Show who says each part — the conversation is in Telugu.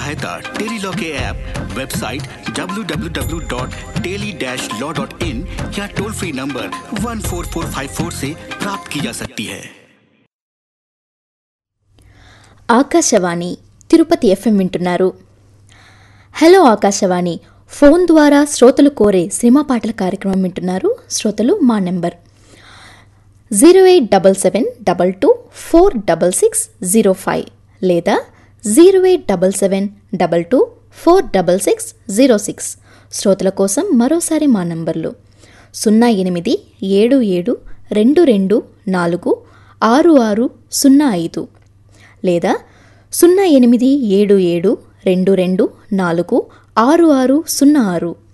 Speaker 1: सहायता टेलीलॉ के ऐप वेबसाइट www.teli-law.in या टोल फ्री नंबर 14454 से प्राप्त की जा सकती है
Speaker 2: ఆకాశవాణి తిరుపతి ఎఫ్ఎం వింటున్నారు హలో ఆకాశవాణి ఫోన్ ద్వారా శ్రోతలు కోరే సినిమా పాటల కార్యక్రమం వింటున్నారు శ్రోతలు మా number zero eight double seven double two four double six zero five లేదా zero eight double seven double two four double six zero six శ్రోతల కోసం మరోసారి మా నంబర్లు సున్నా ఎనిమిది ఏడు ఏడు రెండు రెండు నాలుగు ఆరు ఆరు సున్నా ఐదు లేదా సున్నా ఎనిమిది ఏడు ఏడు రెండు రెండు నాలుగు ఆరు ఆరు సున్నా ఆరు